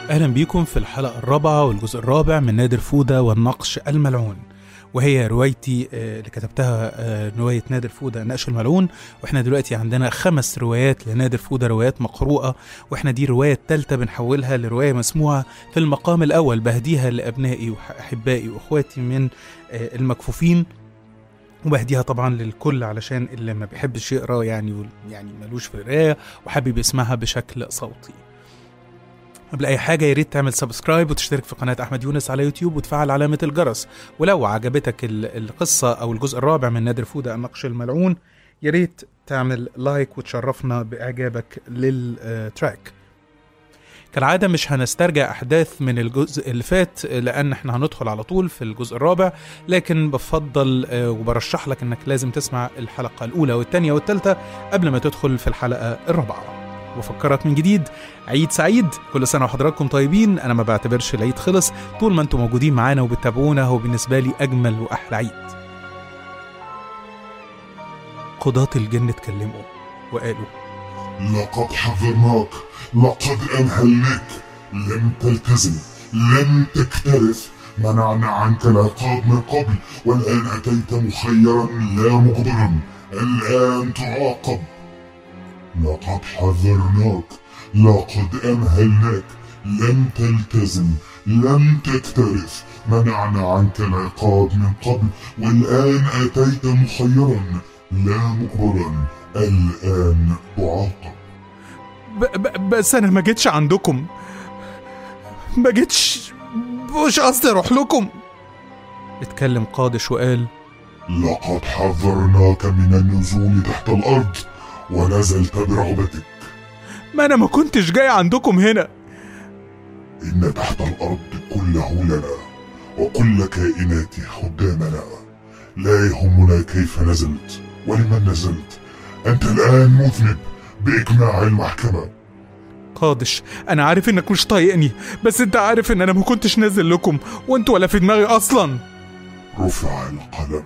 أهلا بيكم في الحلقة الرابعة والجزء الرابع من نادر فودة والنقش الملعون وهي روايتي آه، اللي كتبتها آه، رواية نادر فودة النقش الملعون واحنا دلوقتي عندنا خمس روايات لنادر فودة روايات مقروءة واحنا دي الرواية التالتة بنحولها لرواية مسموعة في المقام الأول بهديها لأبنائي وأحبائي وأخواتي من آه، المكفوفين وبهديها طبعا للكل علشان اللي ما بيحبش يقرا يعني وال- يعني ملوش في القرايه وحابب يسمعها بشكل صوتي قبل اي حاجه يا ريت تعمل سبسكرايب وتشترك في قناه احمد يونس على يوتيوب وتفعل علامه الجرس ولو عجبتك ال- القصه او الجزء الرابع من نادر فوده النقش الملعون يا ريت تعمل لايك وتشرفنا باعجابك للتراك كالعادة مش هنسترجع أحداث من الجزء اللي فات لأن احنا هندخل على طول في الجزء الرابع لكن بفضل آه، وبرشح لك انك لازم تسمع الحلقة الأولى والثانية والثالثة قبل ما تدخل في الحلقة الرابعة وفكرك من جديد عيد سعيد كل سنة وحضراتكم طيبين أنا ما بعتبرش العيد خلص طول ما انتم موجودين معانا وبتتابعونا هو بالنسبة لي أجمل وأحلى عيد قضاة الجن اتكلموا وقالوا لقد حذرناك لقد أمهلناك لم تلتزم لم تكترث منعنا عنك العقاب من قبل والآن أتيت مخيرا لا مجبرا الآن تعاقب لقد حذرناك لقد أمهلناك لم تلتزم لم تكترث منعنا عنك العقاب من قبل والآن أتيت مخيرا لا مجبرا الآن تعاقب ب ب بس أنا ما جيتش عندكم ما جيتش مش قصدي أروح لكم اتكلم قادش وقال لقد حذرناك من النزول تحت الأرض ونزلت برغبتك ما أنا ما كنتش جاي عندكم هنا إن تحت الأرض كله لنا وكل كائناته خدامنا لا يهمنا كيف نزلت ولمن نزلت أنت الآن مذنب بإجماع المحكمة قادش انا عارف انك مش طايقني بس انت عارف ان انا ما كنتش نازل لكم وانتوا ولا في دماغي اصلا رفع القلم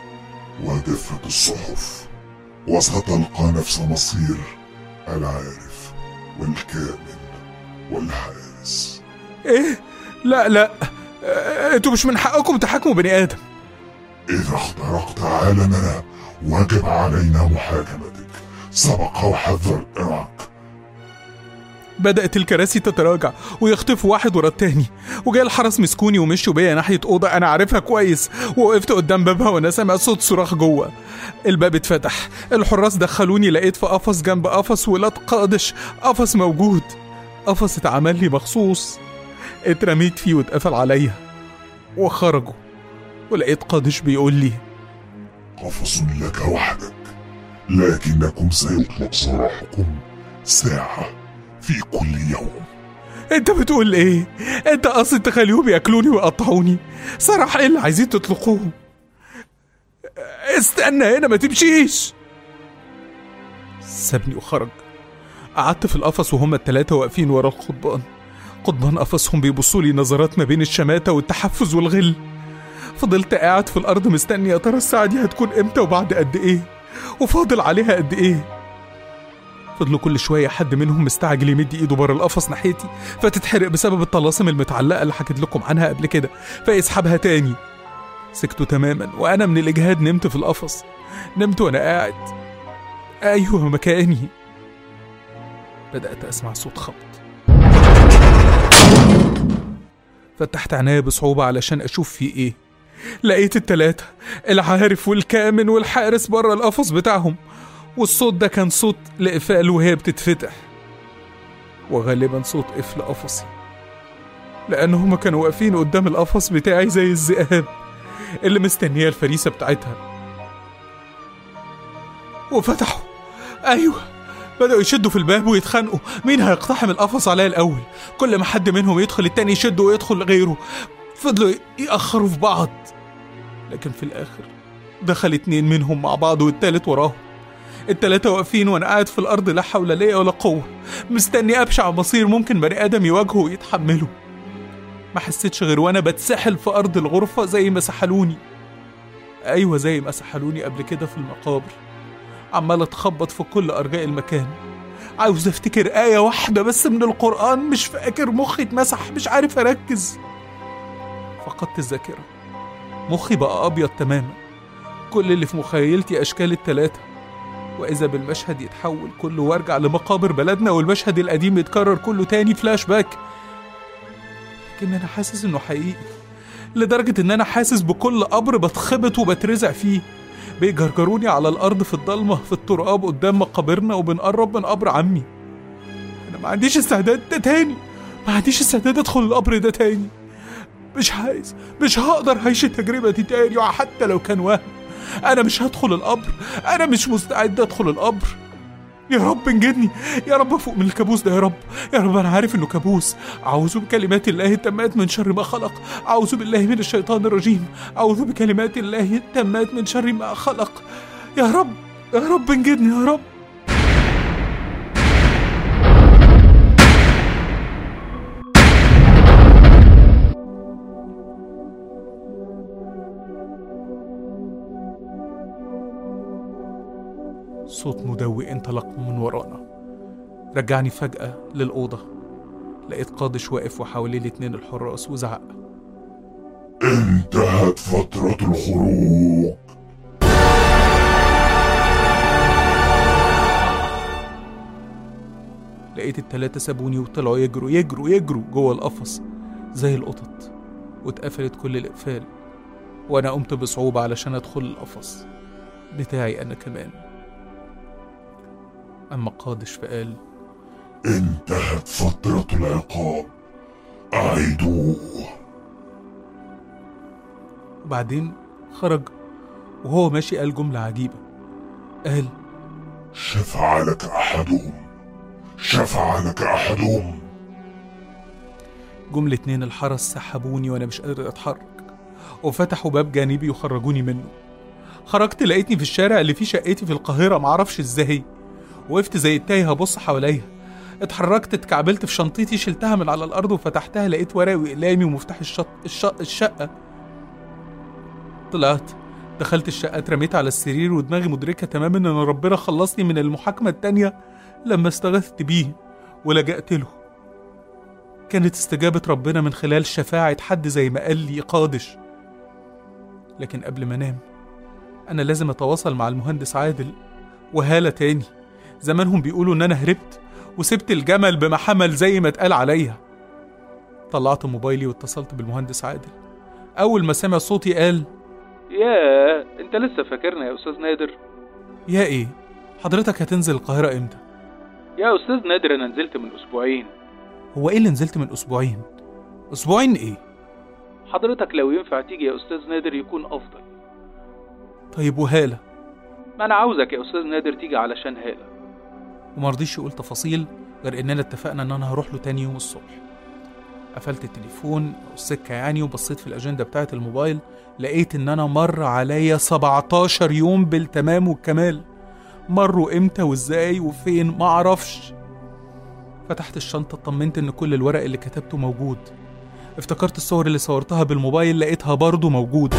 وجفت الصحف وستلقى نفس مصير العارف والكامل والحارس ايه لا لا اه، انتوا مش من حقكم تحاكموا بني ادم إذا اخترقت عالمنا وجب علينا محاكمتك سبق وحذرناك بدأت الكراسي تتراجع ويخطفوا واحد ورا التاني وجاي الحرس مسكوني ومشوا بيا ناحية أوضة أنا عارفها كويس ووقفت قدام بابها وأنا سامع صوت صراخ جوه الباب اتفتح الحراس دخلوني لقيت في قفص جنب قفص ولاد قادش قفص موجود قفص اتعمل لي مخصوص اترميت فيه واتقفل عليا وخرجوا ولقيت قادش بيقول لي قفص لك وحدك لكنكم سيطلق سراحكم ساعة في كل يوم انت بتقول ايه انت قصد تخليهم ياكلوني ويقطعوني صراحة ايه اللي عايزين تطلقوه استنى هنا ما تمشيش سابني وخرج قعدت في القفص وهما التلاتة واقفين ورا القضبان قضبان قفصهم بيبصوا لي نظرات ما بين الشماتة والتحفز والغل فضلت قاعد في الأرض مستني يا ترى الساعة دي هتكون إمتى وبعد قد إيه وفاضل عليها قد إيه فضلوا كل شوية حد منهم مستعجل يمد ايده بره القفص ناحيتي فتتحرق بسبب الطلاسم المتعلقة اللي حكيت لكم عنها قبل كده فيسحبها تاني سكتوا تماما وانا من الاجهاد نمت في القفص نمت وانا قاعد ايوه مكاني بدأت اسمع صوت خبط فتحت عينيا بصعوبة علشان اشوف في ايه لقيت التلاتة العارف والكامن والحارس بره القفص بتاعهم والصوت ده كان صوت لإقفال وهي بتتفتح وغالبا صوت قفل قفصي لأن هما كانوا واقفين قدام القفص بتاعي زي الذئاب اللي مستنية الفريسة بتاعتها وفتحوا أيوه بدأوا يشدوا في الباب ويتخانقوا مين هيقتحم القفص عليا الأول كل ما حد منهم يدخل التاني يشد ويدخل غيره فضلوا يأخروا في بعض لكن في الآخر دخل اتنين منهم مع بعض والتالت وراهم التلاتة واقفين وانا قاعد في الارض لا حول ليا ولا قوة مستني ابشع مصير ممكن بني ادم يواجهه ويتحمله ما حسيتش غير وانا بتسحل في ارض الغرفة زي ما سحلوني ايوه زي ما سحلوني قبل كده في المقابر عمال اتخبط في كل ارجاء المكان عاوز افتكر آية واحدة بس من القرآن مش فاكر مخي اتمسح مش عارف اركز فقدت الذاكرة مخي بقى أبيض تماما كل اللي في مخيلتي أشكال التلاتة وإذا بالمشهد يتحول كله وارجع لمقابر بلدنا والمشهد القديم يتكرر كله تاني فلاش باك لكن أنا حاسس إنه حقيقي لدرجة إن أنا حاسس بكل قبر بتخبط وبترزع فيه بيجرجروني على الأرض في الضلمة في التراب قدام مقابرنا وبنقرب من قبر عمي أنا ما عنديش استعداد ده تاني ما عنديش استعداد أدخل القبر ده تاني مش عايز مش هقدر أعيش التجربة دي تاني وحتى لو كان وهم أنا مش هدخل القبر أنا مش مستعد أدخل القبر يا رب انجدني يا رب فوق من الكابوس ده يا رب يا رب انا عارف انه كابوس اعوذ بكلمات الله التامات من شر ما خلق اعوذ بالله من الشيطان الرجيم اعوذ بكلمات الله التامات من شر ما خلق يا رب يا رب انجدني يا رب صوت مدوي انطلق من ورانا رجعني فجأة للأوضة لقيت قادش واقف وحواليه الاتنين الحراس وزعق انتهت فترة الخروج لقيت التلاتة سابوني وطلعوا يجروا يجروا يجروا جوه القفص زي القطط واتقفلت كل الإقفال وأنا قمت بصعوبة علشان أدخل القفص بتاعي أنا كمان أما قادش فقال انتهت فترة العقاب أعيدوه وبعدين خرج وهو ماشي قال جملة عجيبة قال شفع لك أحدهم شفع لك أحدهم جم الاتنين الحرس سحبوني وانا مش قادر اتحرك وفتحوا باب جانبي وخرجوني منه خرجت لقيتني في الشارع اللي فيه شقتي في القاهرة معرفش ازاي وقفت زي التايه هبص حواليا اتحركت اتكعبلت في شنطتي شلتها من على الارض وفتحتها لقيت ورقي وأقلامي ومفتاح الشط الشق الشقة طلعت دخلت الشقة اترميت على السرير ودماغي مدركة تماما ان ربنا خلصني من المحاكمة التانية لما استغثت بيه ولجأت له كانت استجابة ربنا من خلال شفاعة حد زي ما قال لي قادش لكن قبل ما انام انا لازم اتواصل مع المهندس عادل وهالة تاني زمانهم بيقولوا ان انا هربت وسبت الجمل بما حمل زي ما اتقال عليا طلعت موبايلي واتصلت بالمهندس عادل اول ما سمع صوتي قال ياه انت لسه فاكرنا يا استاذ نادر يا ايه حضرتك هتنزل القاهرة امتى يا استاذ نادر انا نزلت من اسبوعين هو ايه اللي نزلت من اسبوعين اسبوعين ايه حضرتك لو ينفع تيجي يا استاذ نادر يكون افضل طيب وهالة ما انا عاوزك يا استاذ نادر تيجي علشان هالة ومرضيش يقول تفاصيل غير اننا اتفقنا ان انا هروح له تاني يوم الصبح قفلت التليفون او السكة يعني وبصيت في الاجندة بتاعة الموبايل لقيت ان انا مر عليا 17 يوم بالتمام والكمال مروا امتى وازاي وفين معرفش فتحت الشنطة اطمنت ان كل الورق اللي كتبته موجود افتكرت الصور اللي صورتها بالموبايل لقيتها برضه موجودة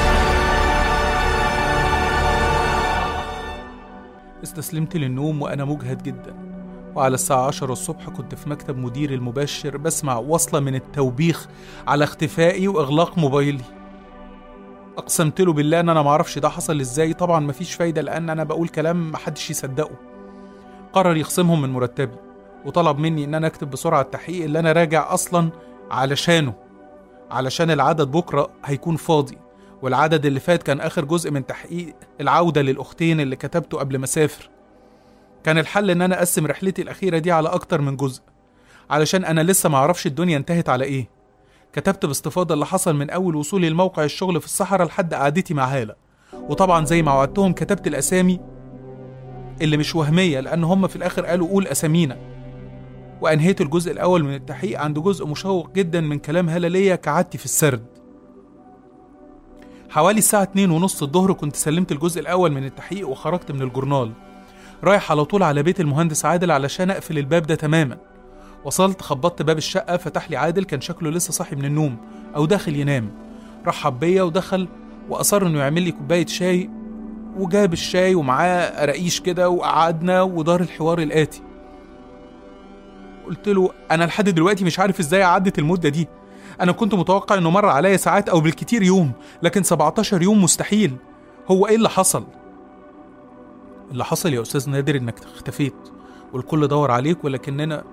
استسلمت للنوم وأنا مجهد جدا وعلى الساعة عشرة الصبح كنت في مكتب مدير المباشر بسمع وصلة من التوبيخ على اختفائي وإغلاق موبايلي أقسمت له بالله إن أنا معرفش ده حصل إزاي طبعا مفيش فايدة لأن أنا بقول كلام محدش يصدقه قرر يخصمهم من مرتبي وطلب مني إن أنا أكتب بسرعة التحقيق اللي أنا راجع أصلا علشانه علشان العدد بكرة هيكون فاضي والعدد اللي فات كان آخر جزء من تحقيق العودة للأختين اللي كتبته قبل ما أسافر كان الحل إن أنا أقسم رحلتي الأخيرة دي على أكتر من جزء علشان أنا لسه معرفش الدنيا انتهت على إيه كتبت باستفاضة اللي حصل من أول وصولي لموقع الشغل في الصحراء لحد قعدتي مع هالة وطبعا زي ما وعدتهم كتبت الأسامي اللي مش وهمية لأن هم في الآخر قالوا قول أسامينا وأنهيت الجزء الأول من التحقيق عند جزء مشوق جدا من كلام هالة ليا كعادتي في السرد حوالي الساعة اتنين ونص الظهر كنت سلمت الجزء الأول من التحقيق وخرجت من الجورنال رايح على طول على بيت المهندس عادل علشان أقفل الباب ده تماما وصلت خبطت باب الشقة فتح لي عادل كان شكله لسه صاحي من النوم أو داخل ينام رحب بيا ودخل وأصر إنه يعمل لي كوباية شاي وجاب الشاي ومعاه قراقيش كده وقعدنا ودار الحوار الآتي قلت له انا لحد دلوقتي مش عارف ازاي عدت المده دي انا كنت متوقع انه مر عليا ساعات او بالكتير يوم لكن 17 يوم مستحيل هو ايه اللي حصل اللي حصل يا استاذ نادر انك اختفيت والكل دور عليك ولكننا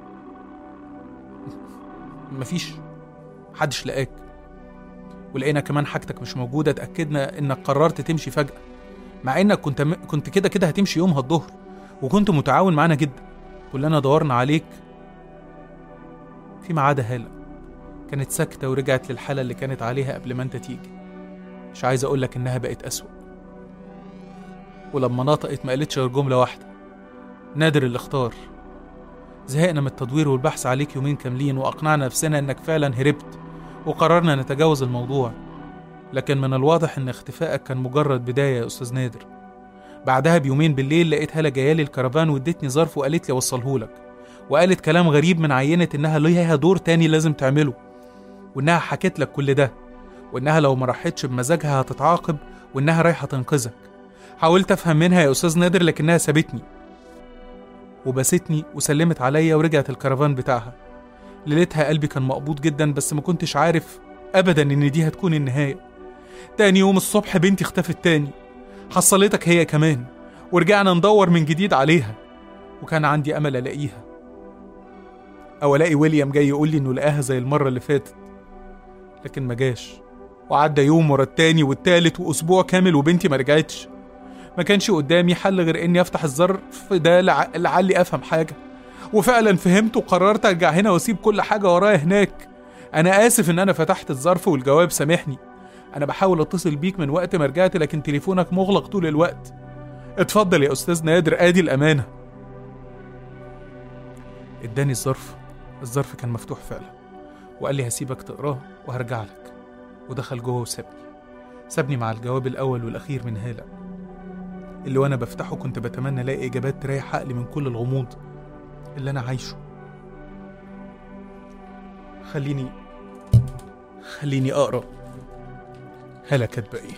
مفيش محدش لقاك ولقينا كمان حاجتك مش موجودة اتأكدنا انك قررت تمشي فجأة مع انك كنت م... كنت كده كده هتمشي يومها الظهر وكنت متعاون معانا جدا كلنا دورنا عليك فيما عدا هالة كانت ساكتة ورجعت للحالة اللي كانت عليها قبل ما انت تيجي مش عايز اقولك انها بقت أسوأ ولما نطقت ما قالتش غير جملة واحدة نادر اللي اختار زهقنا من التدوير والبحث عليك يومين كاملين وأقنعنا نفسنا إنك فعلا هربت وقررنا نتجاوز الموضوع لكن من الواضح إن اختفائك كان مجرد بداية يا أستاذ نادر بعدها بيومين بالليل لقيت هالة جايالي الكرفان وادتني ظرف وقالت لي أوصلهولك وقالت كلام غريب من عينة إنها ليها دور تاني لازم تعمله وإنها حكت لك كل ده وإنها لو ما راحتش بمزاجها هتتعاقب وإنها رايحة تنقذك حاولت أفهم منها يا أستاذ نادر لكنها سابتني وبستني وسلمت عليا ورجعت الكرفان بتاعها ليلتها قلبي كان مقبوض جدا بس ما كنتش عارف ابدا ان دي هتكون النهايه تاني يوم الصبح بنتي اختفت تاني حصلتك هي كمان ورجعنا ندور من جديد عليها وكان عندي امل الاقيها او الاقي ويليام جاي يقول لي انه لقاها زي المره اللي فاتت لكن ما جاش وعدى يوم ورا التاني والتالت واسبوع كامل وبنتي ما رجعتش ما كانش قدامي حل غير اني افتح الظرف ده لع... لعلي افهم حاجه وفعلا فهمت وقررت ارجع هنا واسيب كل حاجه ورايا هناك انا اسف ان انا فتحت الظرف والجواب سامحني انا بحاول اتصل بيك من وقت ما رجعت لكن تليفونك مغلق طول الوقت اتفضل يا استاذ نادر ادي الامانه اداني الظرف الظرف كان مفتوح فعلا وقال لي هسيبك تقراه وهرجع لك ودخل جوه وسابني سابني مع الجواب الاول والاخير من هاله اللي وانا بفتحه كنت بتمنى الاقي اجابات تريح عقلي من كل الغموض اللي انا عايشه خليني خليني اقرا هلا كاتبه ايه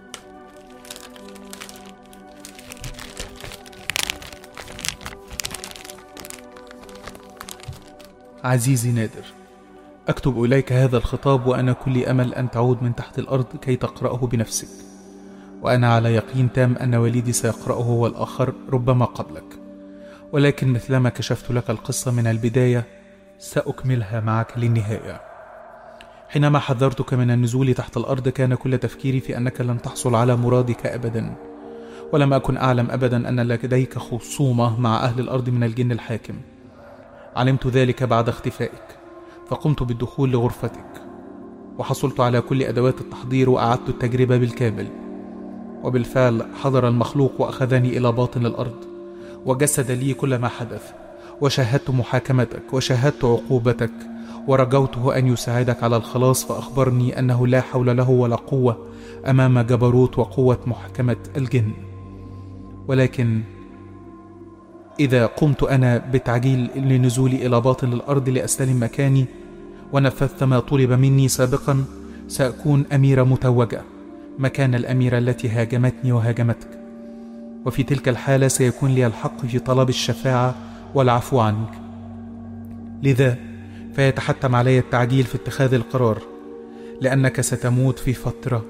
عزيزي نادر اكتب اليك هذا الخطاب وانا كل امل ان تعود من تحت الارض كي تقراه بنفسك وأنا على يقين تام أن والدي سيقرأه هو الآخر ربما قبلك ولكن مثلما كشفت لك القصة من البداية سأكملها معك للنهاية حينما حذرتك من النزول تحت الأرض كان كل تفكيري في أنك لن تحصل على مرادك أبدا ولم أكن أعلم أبدا أن لديك خصومة مع أهل الأرض من الجن الحاكم علمت ذلك بعد اختفائك فقمت بالدخول لغرفتك وحصلت على كل أدوات التحضير وأعدت التجربة بالكامل وبالفعل حضر المخلوق واخذني الى باطن الارض وجسد لي كل ما حدث وشاهدت محاكمتك وشاهدت عقوبتك ورجوته ان يساعدك على الخلاص فاخبرني انه لا حول له ولا قوه امام جبروت وقوه محاكمه الجن ولكن اذا قمت انا بتعجيل لنزولي الى باطن الارض لاستلم مكاني ونفذت ما طلب مني سابقا ساكون اميره متوجه مكان الأميرة التي هاجمتني وهاجمتك وفي تلك الحالة سيكون لي الحق في طلب الشفاعة والعفو عنك لذا فيتحتم علي التعجيل في اتخاذ القرار لأنك ستموت في فترة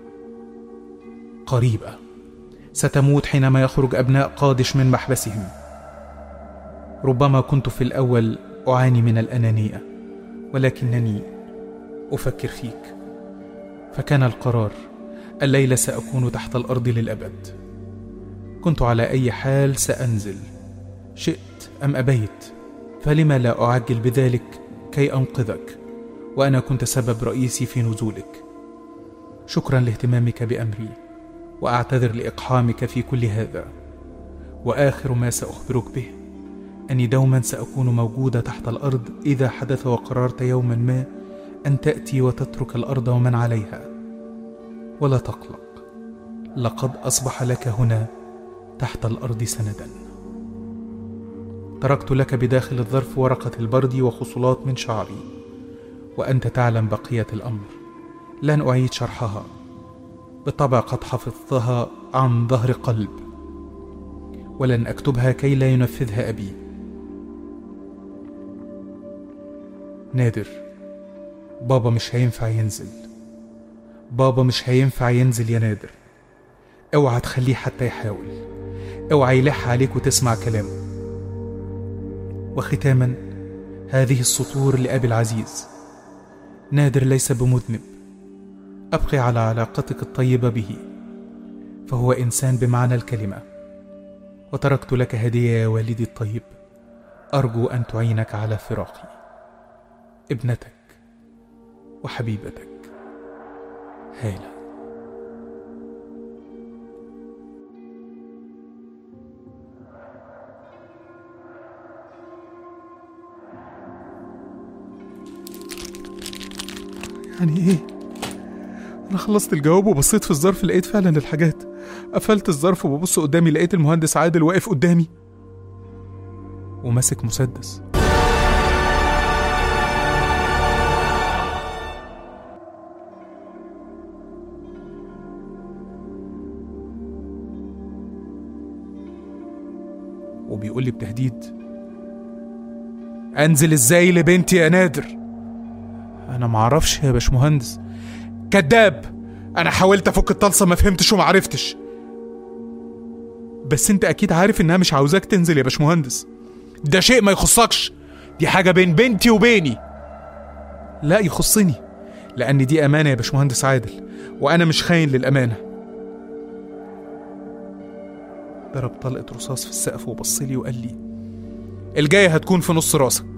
قريبة ستموت حينما يخرج أبناء قادش من محبسهم ربما كنت في الأول أعاني من الأنانية ولكنني أفكر فيك فكان القرار الليلة سأكون تحت الأرض للأبد كنت على أي حال سأنزل شئت أم أبيت فلما لا أعجل بذلك كي أنقذك وأنا كنت سبب رئيسي في نزولك شكرا لاهتمامك بأمري وأعتذر لإقحامك في كل هذا وآخر ما سأخبرك به أني دوما سأكون موجودة تحت الأرض إذا حدث وقررت يوما ما أن تأتي وتترك الأرض ومن عليها ولا تقلق لقد اصبح لك هنا تحت الارض سندا تركت لك بداخل الظرف ورقه البرد وخصلات من شعري وانت تعلم بقيه الامر لن اعيد شرحها بالطبع قد حفظتها عن ظهر قلب ولن اكتبها كي لا ينفذها ابي نادر بابا مش هينفع ينزل بابا مش هينفع ينزل يا نادر اوعى تخليه حتى يحاول اوعى يلح عليك وتسمع كلامه وختاما هذه السطور لأبي العزيز نادر ليس بمذنب أبقي على علاقتك الطيبة به فهو إنسان بمعنى الكلمة وتركت لك هدية يا والدي الطيب أرجو أن تعينك على فراقي ابنتك وحبيبتك هالة يعني ايه انا خلصت الجواب وبصيت في الظرف لقيت فعلا الحاجات قفلت الظرف وببص قدامي لقيت المهندس عادل واقف قدامي وماسك مسدس وبيقول لي بتهديد انزل ازاي لبنتي يا نادر انا معرفش يا باشمهندس كذاب انا حاولت افك الطلسه ما فهمتش وما عرفتش بس انت اكيد عارف انها مش عاوزاك تنزل يا باشمهندس ده شيء ما يخصكش دي حاجه بين بنتي وبيني لا يخصني لان دي امانه يا باشمهندس عادل وانا مش خاين للامانه ضرب طلقه رصاص في السقف وبص لي وقال لي الجايه هتكون في نص راسك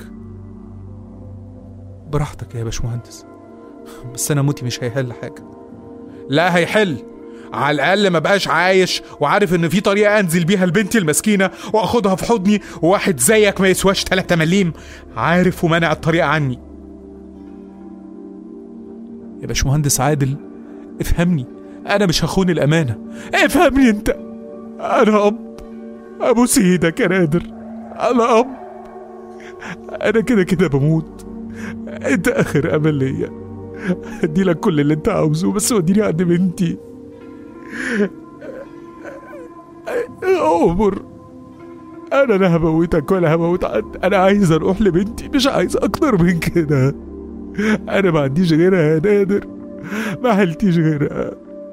براحتك يا باشمهندس بس انا موتي مش هيحل حاجه لا هيحل على الاقل ما بقاش عايش وعارف ان في طريقه انزل بيها لبنتي المسكينه واخدها في حضني وواحد زيك ما يسواش 3 مليم عارف ومانع الطريقه عني يا باشمهندس عادل افهمني انا مش هخون الامانه افهمني انت انا اب ابوس ايدك يا نادر انا اب انا كده كده بموت انت اخر امل ليا هدي لك كل اللي انت عاوزه بس وديني عند بنتي عمر انا لا هموتك ولا هموت حد انا عايز اروح لبنتي مش عايز اكتر من كده انا ما عنديش غيرها يا نادر ما حلتيش غيرها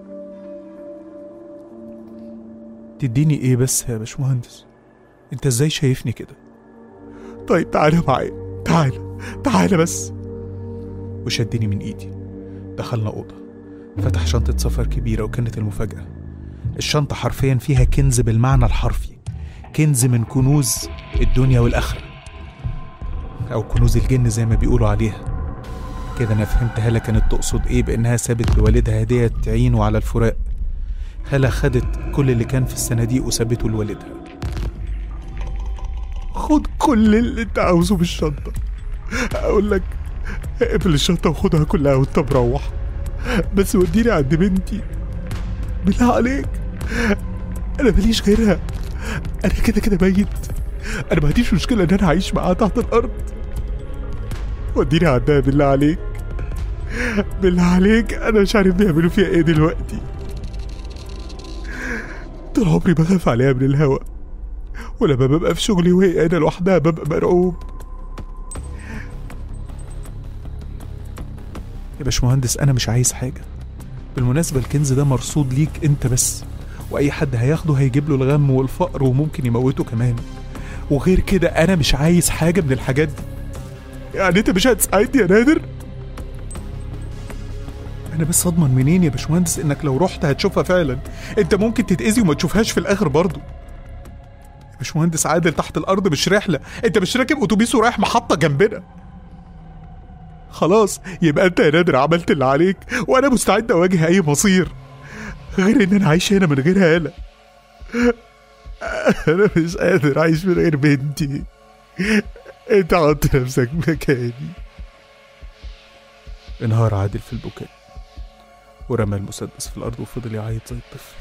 تديني ايه بس يا باشمهندس انت ازاي شايفني كده طيب تعالى معايا تعالى تعالى بس وشدني من ايدي دخلنا اوضه فتح شنطه سفر كبيره وكانت المفاجاه الشنطه حرفيا فيها كنز بالمعنى الحرفي كنز من كنوز الدنيا والاخره او كنوز الجن زي ما بيقولوا عليها كده انا فهمت هلا كانت تقصد ايه بانها سابت لوالدها هديه تعينه على الفراق هلا خدت كل اللي كان في الصناديق وسابته لوالدها خد كل اللي انت عاوزه بالشنطه اقول لك اقفل الشنطه وخدها كلها وانت مروح بس وديني عند بنتي بالله عليك انا ماليش غيرها انا كده كده ميت انا ما عنديش مشكله ان انا اعيش معاها تحت الارض وديني عندها بالله عليك بالله عليك انا مش عارف بيعملوا فيها ايه دلوقتي طول عمري بخاف عليها من الهوا ولما ببقى في شغلي وهي انا لوحدها ببقى مرعوب يا باشمهندس انا مش عايز حاجه بالمناسبه الكنز ده مرصود ليك انت بس واي حد هياخده هيجيب له الغم والفقر وممكن يموته كمان وغير كده انا مش عايز حاجه من الحاجات دي يعني انت مش هتساعدني يا نادر انا بس اضمن منين يا باشمهندس انك لو رحت هتشوفها فعلا انت ممكن تتاذي وما تشوفهاش في الاخر برضه يا باشمهندس عادل تحت الارض مش رحله انت مش راكب اتوبيس ورايح محطه جنبنا خلاص يبقى انت يا نادر عملت اللي عليك وانا مستعد اواجه اي مصير غير ان انا عايش هنا من غير هاله انا مش قادر اعيش من غير بنتي انت حط نفسك مكاني انهار عادل في البكاء ورمى المسدس في الارض وفضل يعيط زي الطفل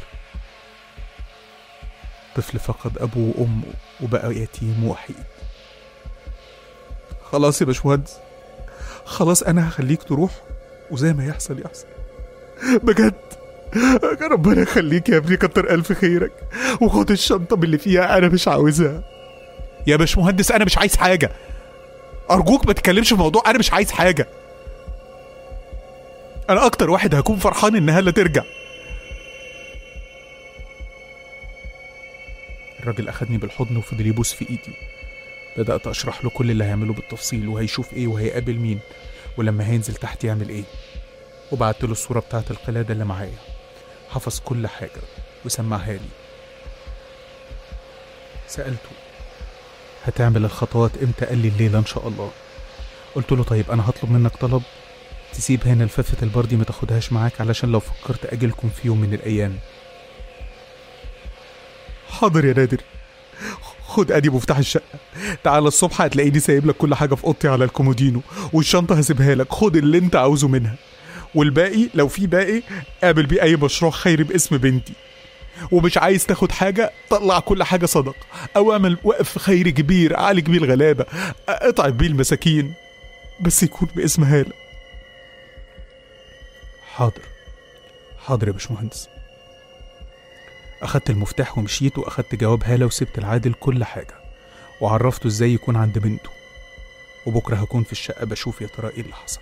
طفل فقد ابوه وامه وبقى يتيم وحيد خلاص يا باشمهندس خلاص انا هخليك تروح وزي ما يحصل يحصل بجد ربنا يخليك يا ابني كتر الف خيرك وخد الشنطه باللي فيها انا مش عاوزها يا باشمهندس انا مش عايز حاجه ارجوك ما تتكلمش في الموضوع انا مش عايز حاجه انا اكتر واحد هكون فرحان ان هلا ترجع الراجل اخدني بالحضن وفضل يبوس في ايدي بدات اشرح له كل اللي هيعمله بالتفصيل وهيشوف ايه وهيقابل مين ولما هينزل تحت يعمل ايه وبعت له الصوره بتاعت القلاده اللي معايا حفظ كل حاجه وسمعها لي سالته هتعمل الخطوات امتى قال لي الليله ان شاء الله قلت له طيب انا هطلب منك طلب تسيب هنا لفافة البردي ما تاخدهاش معاك علشان لو فكرت اجيلكم في يوم من الايام حاضر يا نادر خد ادي مفتاح الشقه تعال الصبح هتلاقيني سايب لك كل حاجه في اوضتي على الكومودينو والشنطه هسيبها لك خد اللي انت عاوزه منها والباقي لو في باقي قابل بيه اي مشروع خيري باسم بنتي ومش عايز تاخد حاجة طلع كل حاجة صدق أو اعمل وقف خيري كبير عالج بيه الغلابة اطعم بيه المساكين بس يكون باسم هالة حاضر حاضر يا باشمهندس أخدت المفتاح ومشيت وأخدت جواب هالة وسبت العادل كل حاجة وعرفته إزاي يكون عند بنته وبكرة هكون في الشقة بشوف يا ترى إيه اللي حصل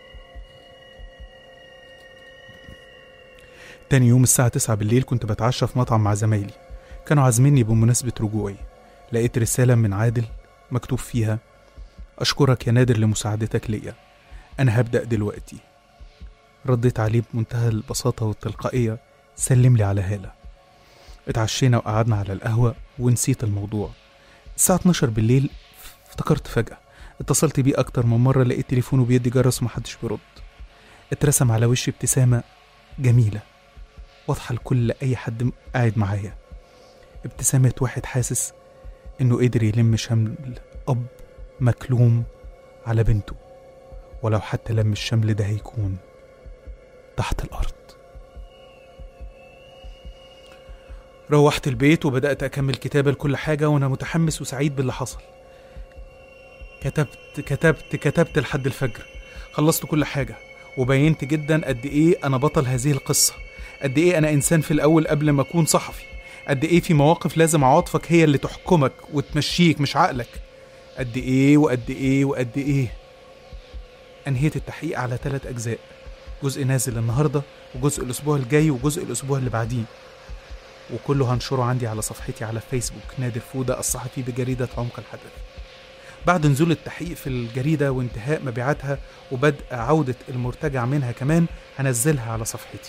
تاني يوم الساعة 9 بالليل كنت بتعشى في مطعم مع زمايلي كانوا عازميني بمناسبة رجوعي لقيت رسالة من عادل مكتوب فيها أشكرك يا نادر لمساعدتك ليا أنا هبدأ دلوقتي رديت عليه بمنتهى البساطة والتلقائية سلم لي على هالة اتعشينا وقعدنا على القهوة ونسيت الموضوع الساعة 12 بالليل افتكرت فجأة اتصلت بيه أكتر من مرة لقيت تليفونه بيدي جرس ومحدش بيرد اترسم على وشي ابتسامة جميلة واضحة لكل أي حد قاعد معايا ابتسامة واحد حاسس إنه قدر يلم شمل أب مكلوم على بنته ولو حتى لم الشمل ده هيكون تحت الأرض روحت البيت وبدأت أكمل كتابة لكل حاجة وأنا متحمس وسعيد باللي حصل كتبت كتبت كتبت لحد الفجر خلصت كل حاجة وبينت جدا قد إيه أنا بطل هذه القصة قد إيه أنا إنسان في الأول قبل ما أكون صحفي قد إيه في مواقف لازم عواطفك هي اللي تحكمك وتمشيك مش عقلك قد إيه وقد إيه وقد إيه أنهيت التحقيق على ثلاث أجزاء جزء نازل النهاردة وجزء الأسبوع الجاي وجزء الأسبوع اللي بعديه وكله هنشره عندي على صفحتي على فيسبوك نادر فودة الصحفي بجريدة عمق الحدث بعد نزول التحقيق في الجريدة وانتهاء مبيعاتها وبدء عودة المرتجع منها كمان هنزلها على صفحتي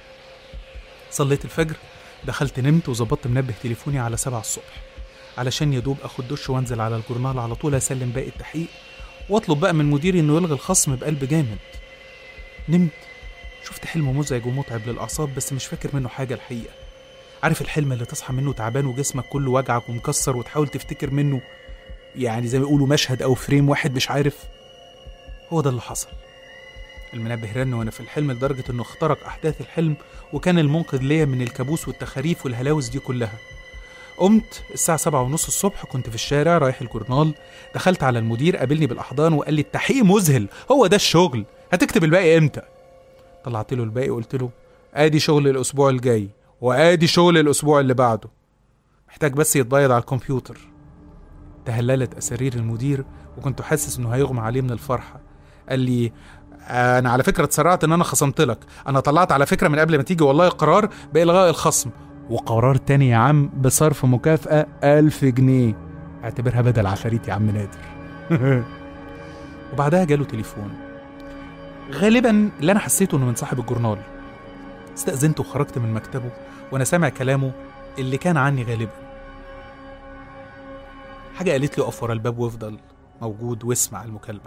صليت الفجر دخلت نمت وظبطت منبه تليفوني على سبعة الصبح علشان يدوب اخد دش وانزل على الجورنال على طول اسلم باقي التحقيق واطلب بقى من مديري انه يلغي الخصم بقلب جامد نمت شفت حلم مزعج ومتعب للاعصاب بس مش فاكر منه حاجه الحقيقه عارف الحلم اللي تصحى منه تعبان وجسمك كله وجعك ومكسر وتحاول تفتكر منه يعني زي ما يقولوا مشهد او فريم واحد مش عارف هو ده اللي حصل المنبه رن وانا في الحلم لدرجه انه اخترق احداث الحلم وكان المنقذ ليا من الكابوس والتخاريف والهلاوس دي كلها قمت الساعة سبعة ونص الصبح كنت في الشارع رايح الجورنال دخلت على المدير قابلني بالأحضان وقال لي التحقيق مذهل هو ده الشغل هتكتب الباقي امتى طلعت له الباقي وقلت له ادي شغل الاسبوع الجاي وادي شغل الاسبوع اللي بعده محتاج بس يتبيض على الكمبيوتر تهللت اسارير المدير وكنت حاسس انه هيغمى عليه من الفرحه قال لي انا على فكره اتسرعت ان انا خصمت لك انا طلعت على فكره من قبل ما تيجي والله قرار بالغاء الخصم وقرار تاني يا عم بصرف مكافأة ألف جنيه اعتبرها بدل عفاريت يا عم نادر وبعدها جاله تليفون غالبا اللي انا حسيته انه من صاحب الجورنال استأذنت وخرجت من مكتبه وانا سامع كلامه اللي كان عني غالبا حاجة قالت لي اقف ورا الباب وافضل موجود واسمع المكالمة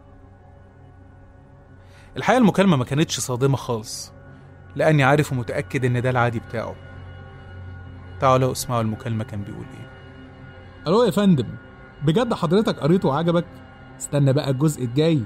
الحقيقة المكالمة ما كانتش صادمة خالص لأني عارف ومتأكد إن ده العادي بتاعه تعالوا اسمعوا المكالمة كان بيقول إيه الو يا فندم بجد حضرتك قريته وعجبك استنى بقى الجزء الجاي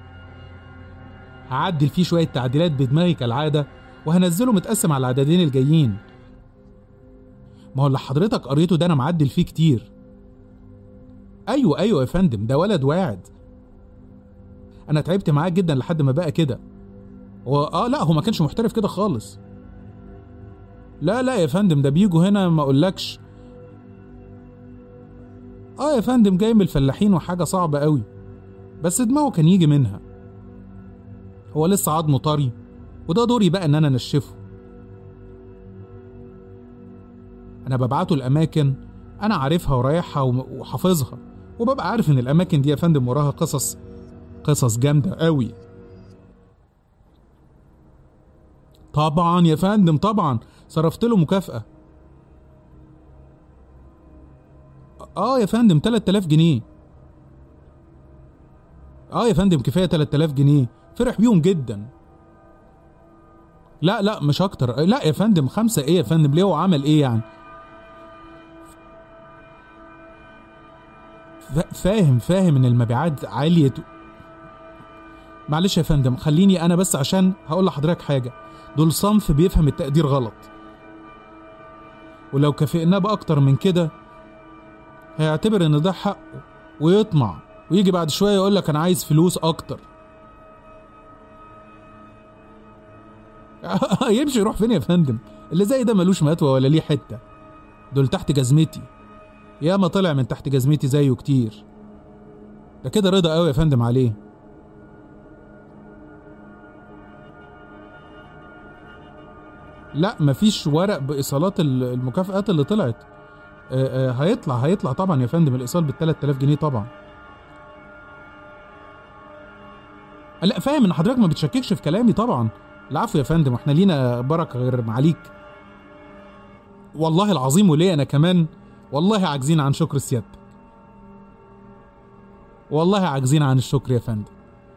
هعدل فيه شوية تعديلات بدماغي كالعادة وهنزله متقسم على العددين الجايين ما هو اللي حضرتك قريته ده انا معدل فيه كتير ايوه ايوه يا فندم ده ولد واعد انا تعبت معاه جدا لحد ما بقى كده هو اه لا هو ما كانش محترف كده خالص لا لا يا فندم ده بيجوا هنا ما اقولكش اه يا فندم جاي من الفلاحين وحاجه صعبه قوي بس دماغه كان يجي منها هو لسه عضمه طري وده دوري بقى ان انا انشفه انا ببعته الاماكن انا عارفها ورايحها وم- وحافظها وببقى عارف ان الاماكن دي يا فندم وراها قصص قصص جامده قوي طبعا يا فندم طبعا صرفت له مكافأة اه يا فندم 3000 جنيه اه يا فندم كفايه 3000 جنيه فرح بيهم جدا لا لا مش اكتر لا يا فندم خمسة ايه يا فندم ليه هو عمل ايه يعني فا- فاهم فاهم ان المبيعات عالية معلش يا فندم خليني انا بس عشان هقول لحضرتك حاجة دول صنف بيفهم التقدير غلط ولو كافئناه بأكتر من كده هيعتبر ان ده حقه ويطمع ويجي بعد شوية يقول لك انا عايز فلوس اكتر يمشي يروح فين يا فندم اللي زي ده ملوش متوى ولا ليه حتة دول تحت جزمتي ياما طلع من تحت جزمتي زيه كتير ده كده رضا قوي يا فندم عليه لا مفيش ورق بايصالات ال- المكافآت اللي طلعت آه، آه، هيطلع هيطلع طبعا يا فندم الايصال بال 3000 جنيه طبعا لا فاهم ان حضرتك ما بتشككش في كلامي طبعا العفو يا فندم احنا لينا بركه غير معاليك والله العظيم وليه انا كمان والله عاجزين عن شكر سيادتك والله عاجزين عن الشكر يا فندم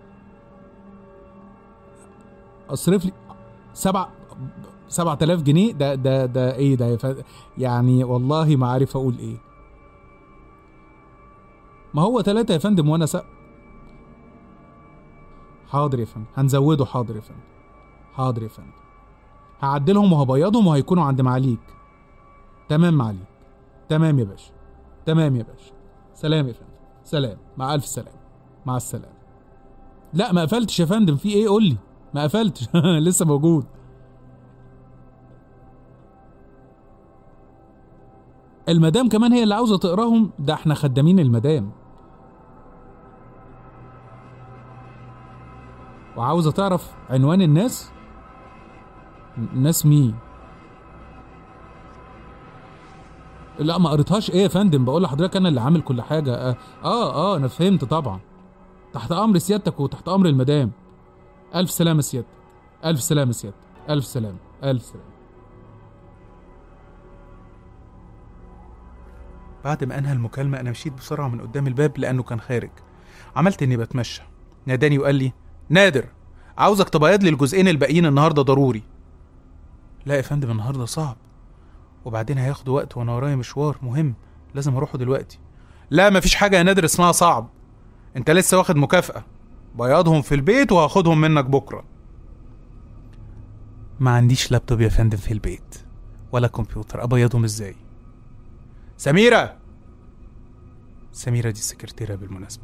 اصرف لي سبع سبعة آلاف جنيه ده ده ده ايه ده يا فندم يعني والله ما عارف اقول ايه ما هو ثلاثة يا فندم وانا سق حاضر يا فندم هنزوده حاضر يا فندم حاضر يا فندم هعدلهم وهبيضهم وهيكونوا عند معاليك تمام معاليك تمام يا باشا تمام يا باشا سلام يا فندم سلام مع الف سلام مع السلامه لا ما قفلتش يا فندم في ايه قول لي ما قفلتش لسه موجود المدام كمان هي اللي عاوزه تقراهم ده احنا خدامين المدام وعاوزه تعرف عنوان الناس الناس مين لا ما قريتهاش ايه يا فندم بقول لحضرتك انا اللي عامل كل حاجه اه اه, آه انا فهمت طبعا تحت امر سيادتك وتحت امر المدام الف سلامه سيادتك الف سلامه سيادتك الف سلامه الف سلامه بعد ما انهى المكالمة انا مشيت بسرعة من قدام الباب لانه كان خارج عملت اني بتمشى ناداني وقال لي نادر عاوزك تبيض لي الجزئين الباقيين النهارده ضروري لا يا فندم النهارده صعب وبعدين هياخدوا وقت وانا ورايا مشوار مهم لازم اروحه دلوقتي لا مفيش حاجة يا نادر اسمها صعب انت لسه واخد مكافأة بياضهم في البيت وهاخدهم منك بكرة ما عنديش لابتوب يا فندم في البيت ولا كمبيوتر ابيضهم ازاي سميرة سميرة دي السكرتيرة بالمناسبة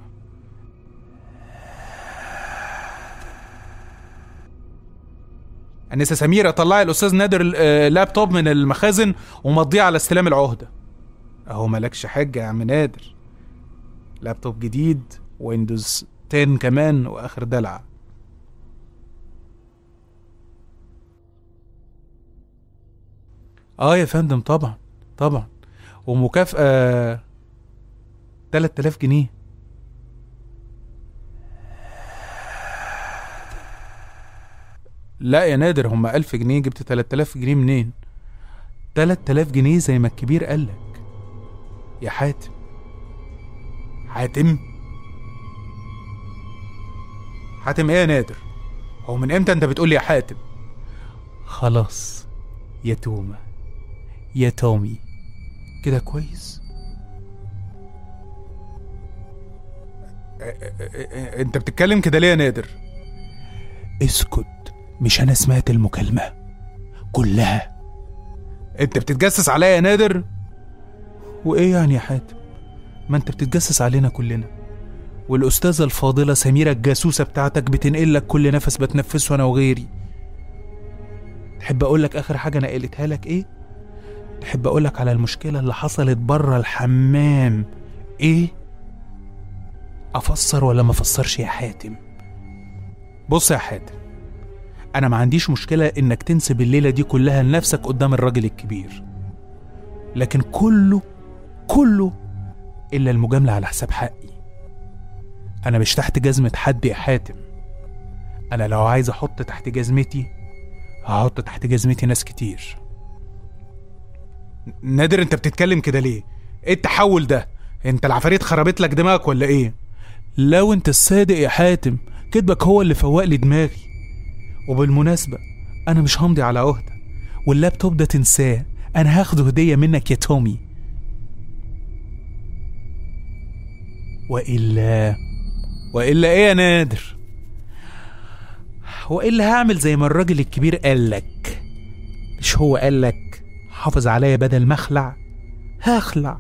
أنسة سميرة طلعي الأستاذ نادر ال- آه، لابتوب من المخازن ومضيه على استلام العهدة أهو مالكش حجة يا عم نادر لابتوب جديد ويندوز 10 كمان وآخر دلع اه يا فندم طبعا طبعا ومكافأة 3000 جنيه لا يا نادر هما 1000 جنيه جبت 3000 جنيه منين 3000 جنيه زي ما الكبير قالك يا حاتم حاتم حاتم ايه يا نادر هو من امتى انت بتقول لي يا حاتم خلاص يا تومه يا تومي كده كويس ا- ا- ا- انت بتتكلم كده ليه يا نادر اسكت مش انا سمعت المكالمة كلها انت بتتجسس عليا يا نادر وايه يعني يا حاتم ما انت بتتجسس علينا كلنا والاستاذة الفاضلة سميرة الجاسوسة بتاعتك بتنقل لك كل نفس بتنفسه انا وغيري تحب اقول لك اخر حاجة انا قلتها لك ايه تحب اقولك على المشكلة اللي حصلت بره الحمام ايه افسر ولا ما افسرش يا حاتم بص يا حاتم انا ما عنديش مشكله انك تنسب الليله دي كلها لنفسك قدام الراجل الكبير لكن كله كله الا المجامله على حساب حقي انا مش تحت جزمه حد يا حاتم انا لو عايز احط تحت جزمتي هحط تحت جزمتي ناس كتير نادر انت بتتكلم كده ليه ايه التحول ده انت العفاريت خربت لك دماغك ولا ايه لو انت الصادق يا حاتم كدبك هو اللي فوق لي دماغي وبالمناسبة أنا مش همضي على عهدة واللابتوب ده تنساه أنا هاخده هدية منك يا تومي وإلا وإلا إيه يا نادر وإلا هعمل زي ما الراجل الكبير قالك مش هو قالك حافظ عليا بدل ما أخلع هخلع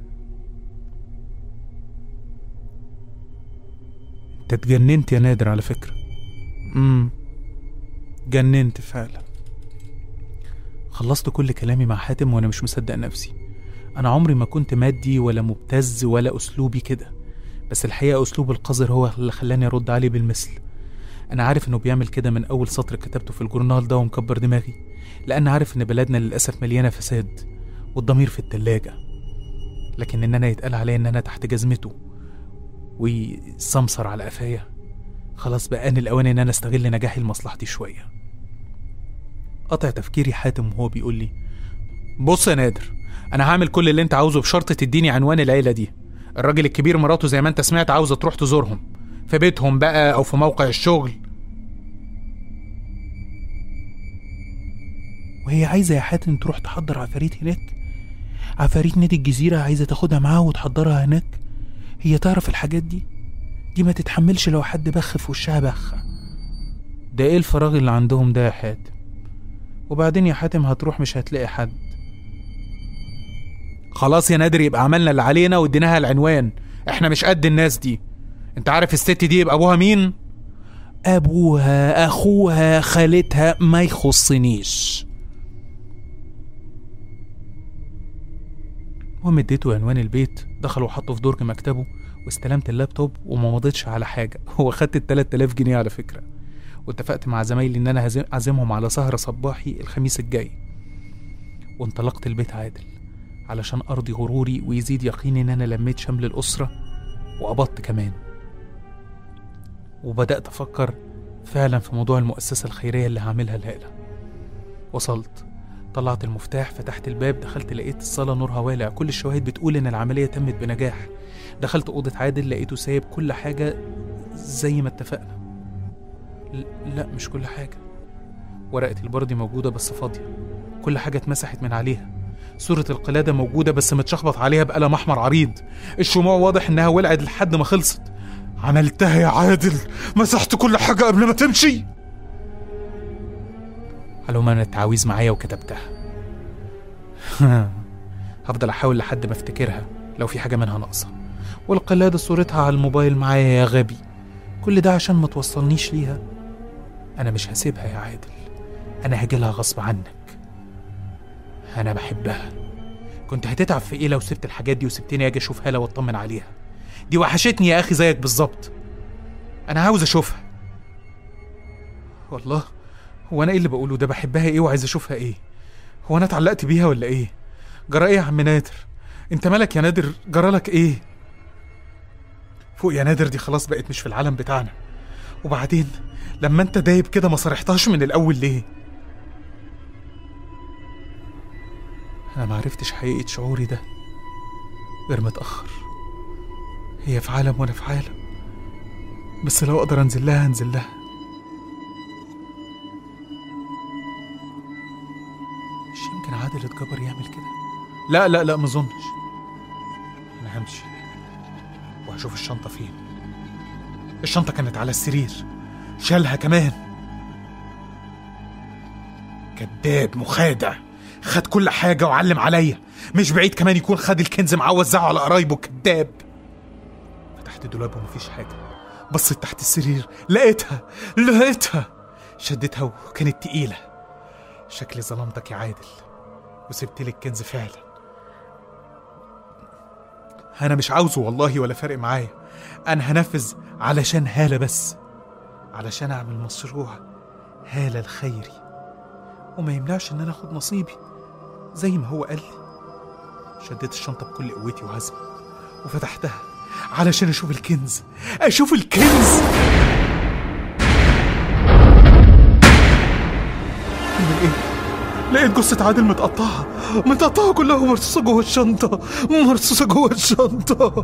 انت اتجننت يا نادر على فكرة امم جننت فعلا خلصت كل كلامي مع حاتم وانا مش مصدق نفسي انا عمري ما كنت مادي ولا مبتز ولا اسلوبي كده بس الحقيقه اسلوب القذر هو اللي خلاني ارد عليه بالمثل انا عارف انه بيعمل كده من اول سطر كتبته في الجورنال ده ومكبر دماغي لان عارف ان بلدنا للاسف مليانه فساد والضمير في التلاجة لكن ان انا يتقال عليا ان انا تحت جزمته ويسمسر على قفايا خلاص بقى ان الاوان ان انا استغل نجاحي لمصلحتي شويه قطع تفكيري حاتم وهو بيقول لي بص يا نادر انا هعمل كل اللي انت عاوزه بشرط تديني عنوان العيله دي الراجل الكبير مراته زي ما انت سمعت عاوزه تروح تزورهم في بيتهم بقى او في موقع الشغل وهي عايزه يا حاتم تروح تحضر عفاريت هناك عفاريت نادي الجزيره عايزه تاخدها معاها وتحضرها هناك هي تعرف الحاجات دي دي ما تتحملش لو حد بخ في وشها بخه ده ايه الفراغ اللي عندهم ده يا حاتم وبعدين يا حاتم هتروح مش هتلاقي حد خلاص يا نادر يبقى عملنا اللي علينا واديناها العنوان احنا مش قد الناس دي انت عارف الست دي يبقى ابوها مين ابوها اخوها خالتها ما يخصنيش المهم اديته عنوان البيت دخل وحطه في درج مكتبه واستلمت اللابتوب وما مضيتش على حاجه هو خدت ال 3000 جنيه على فكره واتفقت مع زمايلي ان انا هزم- اعزمهم على سهرة صباحي الخميس الجاي وانطلقت البيت عادل علشان ارضي غروري ويزيد يقيني ان انا لميت شمل الاسرة وقبضت كمان وبدأت افكر فعلا في موضوع المؤسسة الخيرية اللي هعملها لهالة وصلت طلعت المفتاح فتحت الباب دخلت لقيت الصالة نورها والع كل الشواهد بتقول ان العملية تمت بنجاح دخلت أوضة عادل لقيته سايب كل حاجة زي ما اتفقنا ل- لا مش كل حاجة ورقة البردي موجودة بس فاضية كل حاجة اتمسحت من عليها صورة القلادة موجودة بس متشخبط عليها بقلم أحمر عريض الشموع واضح إنها ولعت لحد ما خلصت عملتها يا عادل مسحت كل حاجة قبل ما تمشي علوم أنا التعاويذ معايا وكتبتها هفضل أحاول لحد ما أفتكرها لو في حاجة منها ناقصة والقلادة صورتها على الموبايل معايا يا غبي كل ده عشان ما توصلنيش ليها أنا مش هسيبها يا عادل أنا هجيلها غصب عنك أنا بحبها كنت هتتعب في إيه لو سبت الحاجات دي وسبتني أجي أشوف هالة وأطمن عليها دي وحشتني يا أخي زيك بالظبط أنا عاوز أشوفها والله هو أنا إيه اللي بقوله ده بحبها إيه وعايز أشوفها إيه هو أنا اتعلقت بيها ولا إيه جرى إيه يا عم نادر أنت مالك يا نادر جرالك إيه فوق يا نادر دي خلاص بقت مش في العالم بتاعنا وبعدين لما انت دايب كده ما صرحتهاش من الاول ليه انا ما عرفتش حقيقه شعوري ده غير متاخر هي في عالم وانا في عالم بس لو اقدر انزل لها انزل لها مش يمكن عادل اتجبر يعمل كده لا لا لا ما اظنش انا همشي وهشوف الشنطة فين الشنطة كانت على السرير شالها كمان كذاب مخادع خد كل حاجة وعلم عليا مش بعيد كمان يكون خد الكنز معاه وزعه على قرايبه كذاب فتحت الدولاب ومفيش حاجة بصيت تحت السرير لقيتها لقيتها شدتها وكانت تقيلة شكلي ظلمتك يا عادل وسبت لي الكنز فعلا انا مش عاوزه والله ولا فارق معايا انا هنفذ علشان هالة بس علشان اعمل مشروع هالة الخيري وما يمنعش ان انا اخد نصيبي زي ما هو قال لي شديت الشنطة بكل قوتي وعزمي وفتحتها علشان اشوف الكنز اشوف الكنز من ايه لقيت جثة عادل متقطعة متقطعة كلها ومرصوصة جوه الشنطة مرصوصة جوه الشنطة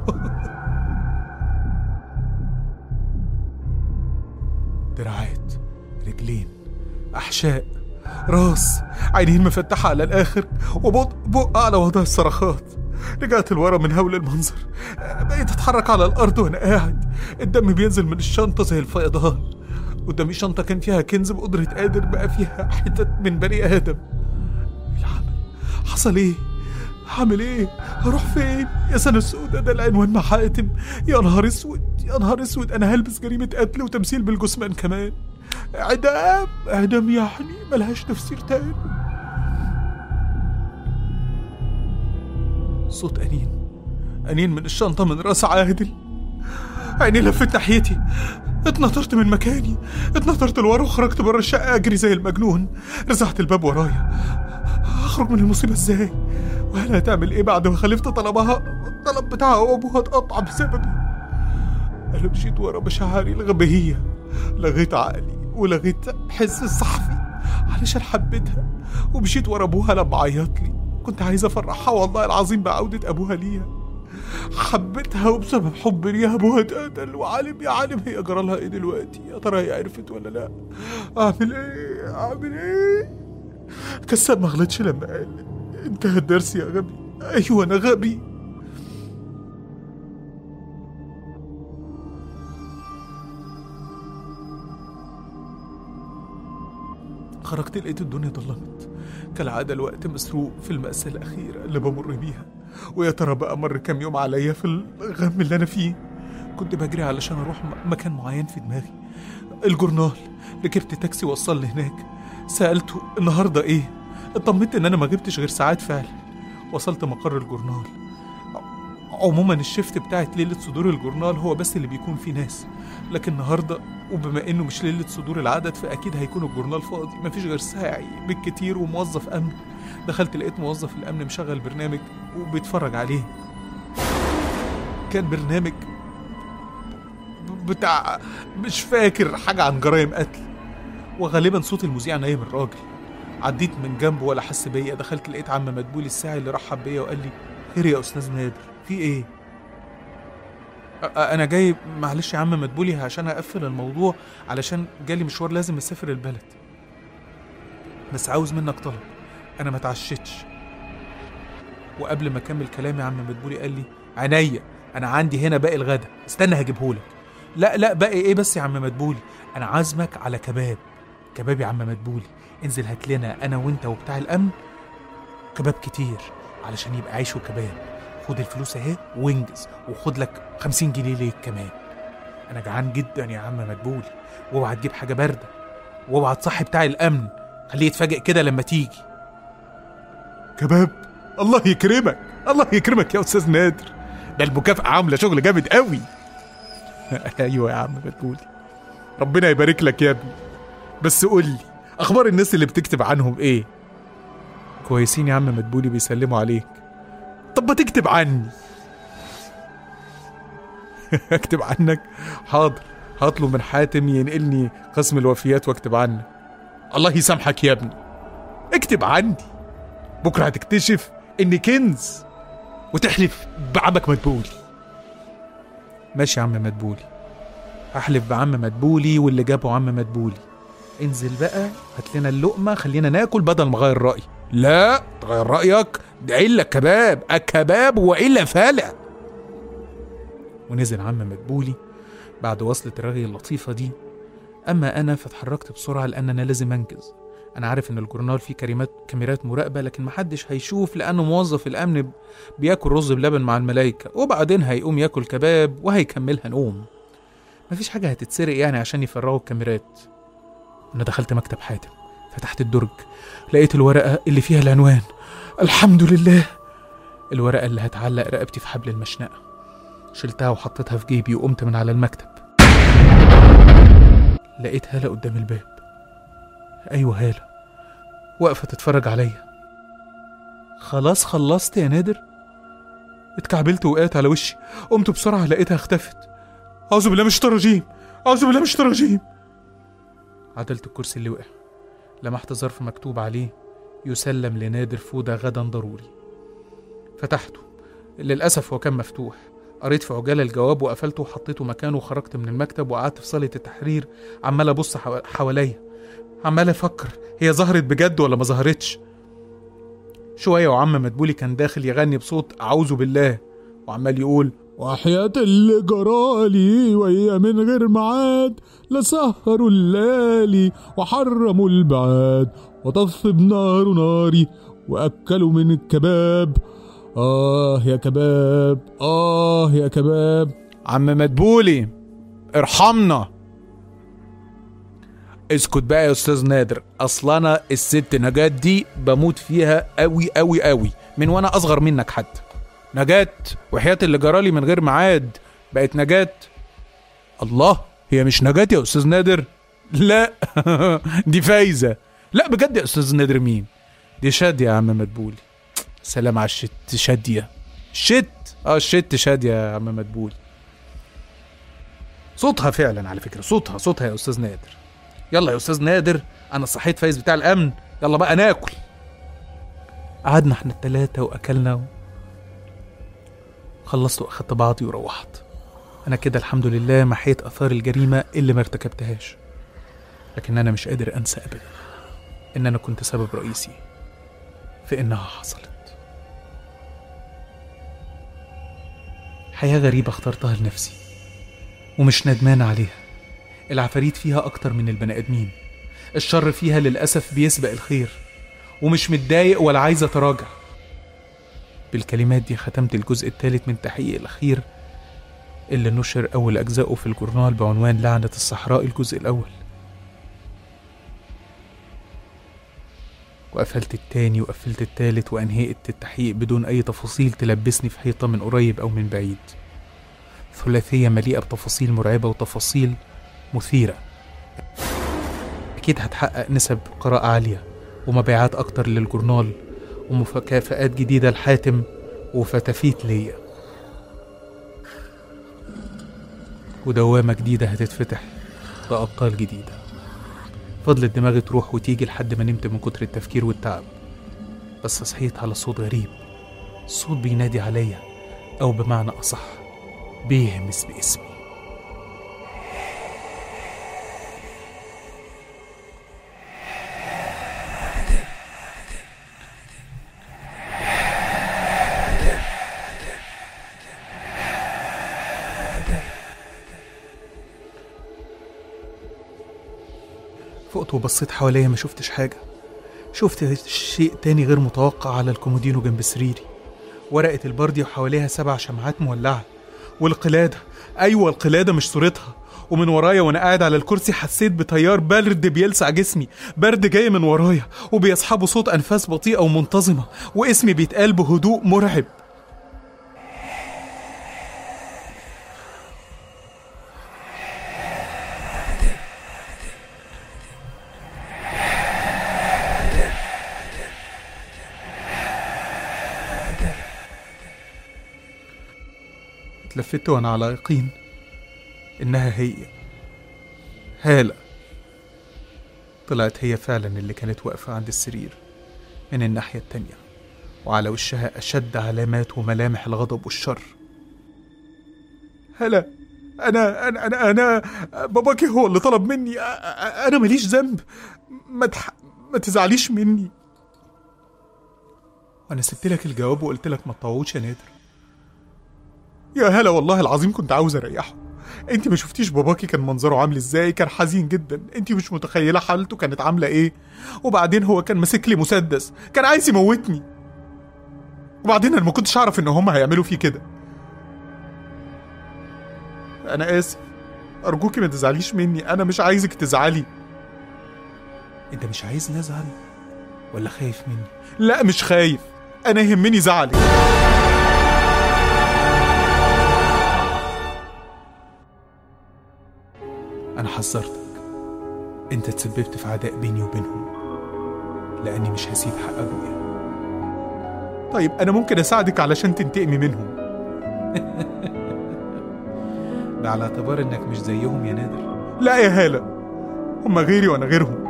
دراعات رجلين أحشاء راس عينين مفتحة على الآخر وبق بق على وضع الصرخات رجعت لورا من هول المنظر بقيت أتحرك على الأرض وأنا قاعد الدم بينزل من الشنطة زي الفيضان قدامي شنطة كان فيها كنز بقدرة قادر بقى فيها حتت من بني آدم العمل حصل إيه؟ هعمل إيه؟ هروح فين؟ يا سنة السوداء ده العنوان مع حاتم يا نهار أسود يا نهار أسود أنا هلبس جريمة قتل وتمثيل بالجثمان كمان إعدام إعدام يعني ملهاش تفسير تاني صوت أنين أنين من الشنطة من راس عادل عيني لفت ناحيتي اتنطرت من مكاني اتنطرت لورا وخرجت بره الشقة أجري زي المجنون رزعت الباب ورايا هخرج من المصيبة ازاي وهل هتعمل ايه بعد ما خلفت طلبها الطلب بتاعها وابوها اتقطع بسببي انا مشيت ورا مشاعري الغبية لغيت عقلي ولغيت حس الصحفي علشان حبيتها ومشيت ورا ابوها لما عيط لي كنت عايز افرحها والله العظيم بعودة ابوها ليها حبيتها وبسبب حب ليها ابوها اتقتل وعالم يا عالم هي جرى لها ايه دلوقتي يا ترى هي عرفت ولا لا اعمل ايه اعمل ايه كساب ما غلطش لما قال انتهى الدرس يا غبي ايوه انا غبي خرجت لقيت الدنيا ضلمت كالعادة الوقت مسروق في المأساة الأخيرة اللي بمر بيها ويا ترى بقى مر كام يوم عليا في الغم اللي أنا فيه كنت بجري علشان أروح م- مكان معين في دماغي الجورنال ركبت تاكسي وصلني هناك سألته النهاردة إيه اطمنت إن أنا ما غبتش غير ساعات فعلا وصلت مقر الجورنال ع- عموما الشفت بتاعت ليلة صدور الجورنال هو بس اللي بيكون فيه ناس لكن النهارده وبما انه مش ليله صدور العدد فاكيد هيكون الجورنال فاضي مفيش غير ساعي بالكتير وموظف امن دخلت لقيت موظف الامن مشغل برنامج وبيتفرج عليه كان برنامج ب- بتاع مش فاكر حاجه عن جرائم قتل وغالبا صوت المذيع نايم الراجل عديت من جنبه ولا حس بيا دخلت لقيت عم مدبولي الساعي اللي رحب بيا وقال لي خير يا استاذ نادر في ايه أ- انا جاي معلش يا عم مدبولي عشان اقفل الموضوع علشان جالي مشوار لازم اسافر البلد بس عاوز منك طلب انا ما اتعشتش وقبل ما اكمل كلامي عم مدبولي قال لي عينيا انا عندي هنا باقي الغدا استنى هجيبهولك لا لا باقي ايه بس يا عم مدبولي انا عازمك على كباب كباب يا عم مدبولي انزل هات لنا انا وانت وبتاع الامن كباب كتير علشان يبقى عيش وكباب خد الفلوس اهي وانجز وخد لك 50 جنيه ليك كمان انا جعان جدا يا عم مدبولي واوعى تجيب حاجه بارده واوعى تصحي بتاع الامن خليه يتفاجئ كده لما تيجي كباب الله يكرمك الله يكرمك يا استاذ نادر ده المكافأة عاملة شغل جامد قوي ايوه يا عم مدبولي ربنا يبارك لك يا ابني بس قول لي اخبار الناس اللي بتكتب عنهم ايه كويسين يا عم مدبولي بيسلموا عليك طب ما تكتب عني اكتب عنك حاضر هطلب من حاتم ينقلني قسم الوفيات واكتب عنك الله يسامحك يا ابني اكتب عندي بكره هتكتشف اني كنز وتحلف بعمك مدبولي ماشي يا عم مدبولي هحلف بعم مدبولي واللي جابه عم مدبولي انزل بقى هات لنا اللقمه خلينا ناكل بدل ما اغير رايي لا تغير رايك ده الا كباب الكباب والا فالع ونزل عم مدبولي بعد وصلة الرغي اللطيفة دي أما أنا فاتحركت بسرعة لأن أنا لازم أنجز أنا عارف إن الجورنال فيه كريمات كاميرات مراقبة لكن محدش هيشوف لأنه موظف الأمن ب- بياكل رز بلبن مع الملايكة وبعدين هيقوم ياكل كباب وهيكملها نوم مفيش حاجة هتتسرق يعني عشان يفرغوا الكاميرات أنا دخلت مكتب حاتم فتحت الدرج لقيت الورقة اللي فيها العنوان الحمد لله الورقة اللي هتعلق رقبتي في حبل المشنقة شلتها وحطيتها في جيبي وقمت من على المكتب لقيت هالة قدام الباب أيوة هالة واقفة تتفرج عليا خلاص خلصت يا نادر اتكعبلت وقعت على وشي قمت بسرعة لقيتها اختفت أعوذ بالله من الشيطان الرجيم أعوذ بالله من الشيطان الرجيم عدلت الكرسي اللي وقع لمحت ظرف مكتوب عليه يسلم لنادر فودة غدا ضروري فتحته للأسف هو كان مفتوح قريت في عجالة الجواب وقفلته وحطيته مكانه وخرجت من المكتب وقعدت في صالة التحرير عمال أبص حو- حواليا عمال أفكر هي ظهرت بجد ولا ما ظهرتش شوية وعم مدبولي كان داخل يغني بصوت أعوذ بالله وعمال يقول وحياة اللي جرالي وهي من غير ميعاد لسهروا الليالي وحرموا البعاد وطف بنار ناري وأكلوا من الكباب آه يا كباب آه يا كباب عم مدبولي ارحمنا اسكت بقى يا استاذ نادر اصل انا الست نجاة دي بموت فيها قوي قوي قوي من وانا اصغر منك حتى نجاة وحياة اللي جرالي من غير ميعاد بقت نجاة الله هي مش نجاة يا استاذ نادر لا دي فايزة لا بجد يا استاذ نادر مين دي شادية يا عم مدبولي سلام على الشت شادية شت اه الشت شادية يا عم مدبولي صوتها فعلا على فكرة صوتها صوتها يا أستاذ نادر يلا يا أستاذ نادر أنا صحيت فايز بتاع الأمن يلا بقى ناكل قعدنا احنا التلاتة وأكلنا و... خلصت وأخدت بعضي وروحت أنا كده الحمد لله محيت آثار الجريمة اللي ما ارتكبتهاش لكن أنا مش قادر أنسى أبدا إن أنا كنت سبب رئيسي في إنها حصلت حياة غريبة اخترتها لنفسي ومش ندمان عليها العفاريت فيها أكتر من البني آدمين الشر فيها للأسف بيسبق الخير ومش متضايق ولا عايز أتراجع بالكلمات دي ختمت الجزء الثالث من تحقيق الأخير اللي نشر أول أجزائه في الجورنال بعنوان لعنة الصحراء الجزء الأول وقفلت التاني وقفلت التالت وأنهيت التحقيق بدون أي تفاصيل تلبسني في حيطة من قريب أو من بعيد ثلاثية مليئة بتفاصيل مرعبة وتفاصيل مثيرة أكيد هتحقق نسب قراءة عالية ومبيعات أكتر للجورنال ومكافآت جديدة لحاتم وفتافيت ليا ودوامة جديدة هتتفتح بأبطال جديدة فضلت دماغي تروح وتيجي لحد ما نمت من كتر التفكير والتعب بس صحيت على صوت غريب صوت بينادي عليا أو بمعنى أصح بيهمس باسمي فقت وبصيت حواليا ما شفتش حاجة شفت شيء تاني غير متوقع على الكومودينو جنب سريري ورقة البردي وحواليها سبع شمعات مولعة والقلادة أيوة القلادة مش صورتها ومن ورايا وانا قاعد على الكرسي حسيت بتيار برد بيلسع جسمي برد جاي من ورايا وبيصحبه صوت انفاس بطيئه ومنتظمه واسمي بيتقال بهدوء مرعب اتلفت وانا على يقين انها هي هالة طلعت هي فعلا اللي كانت واقفة عند السرير من الناحية التانية وعلى وشها أشد علامات وملامح الغضب والشر هلا أنا أنا أنا أنا باباكي هو اللي طلب مني أ- أ- أنا ماليش ذنب ما تح... ما تزعليش مني وأنا سبت لك الجواب وقلت لك ما تطوعوش يا نادر يا هلا والله العظيم كنت عاوز اريحه انت ما شفتيش باباكي كان منظره عامل ازاي كان حزين جدا انت مش متخيله حالته كانت عامله ايه وبعدين هو كان ماسك لي مسدس كان عايز يموتني وبعدين انا ما كنتش اعرف ان هم هيعملوا فيه كده انا اسف ارجوكي ما تزعليش مني انا مش عايزك تزعلي انت مش عايزني ازعل ولا خايف مني لا مش خايف انا يهمني زعلك انا حذرتك انت تسببت في عداء بيني وبينهم لاني مش هسيب حق ابويا طيب انا ممكن اساعدك علشان تنتقمي منهم ده على اعتبار انك مش زيهم يا نادر لا يا هالة هما غيري وانا غيرهم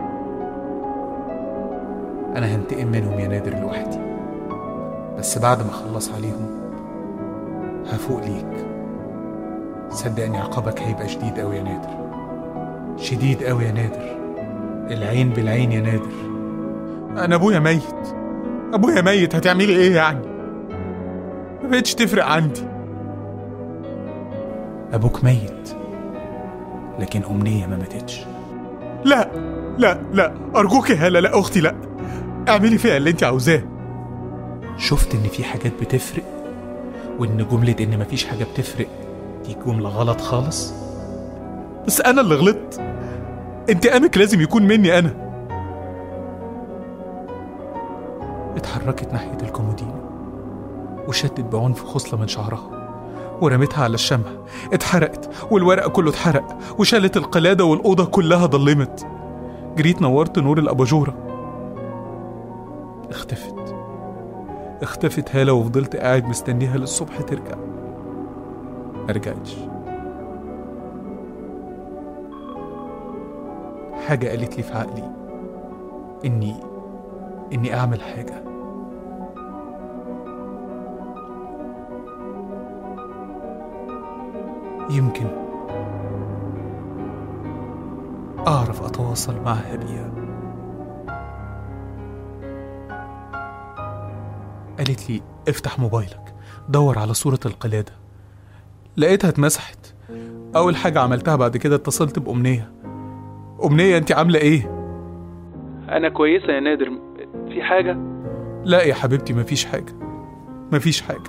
انا هنتقم منهم يا نادر لوحدي بس بعد ما اخلص عليهم هفوق ليك صدقني عقابك هيبقى شديد قوي يا نادر شديد قوي يا نادر العين بالعين يا نادر انا ابويا ميت ابويا ميت هتعملي ايه يعني ما بقتش تفرق عندي ابوك ميت لكن امنيه ما ماتتش لا لا لا ارجوك يا هلا لا اختي لا اعملي فيها اللي انت عاوزاه شفت ان في حاجات بتفرق وان جمله ان مفيش حاجه بتفرق دي جمله غلط خالص بس انا اللي غلطت انتقامك لازم يكون مني انا اتحركت ناحيه الكومودينو وشدت بعنف خصله من شعرها ورمتها على الشمع اتحرقت والورق كله اتحرق وشالت القلادة والأوضة كلها ضلمت جريت نورت نور الأباجورة اختفت اختفت هالة وفضلت قاعد مستنيها للصبح ترجع مرجعتش حاجة قالت لي في عقلي إني إني أعمل حاجة يمكن أعرف أتواصل معها بيها قالت لي افتح موبايلك دور على صورة القلادة لقيتها اتمسحت أول حاجة عملتها بعد كده اتصلت بأمنية أمنية أنت عاملة إيه؟ انا كويسه يا نادر في حاجه لا يا حبيبتي مفيش حاجة مفيش حاجة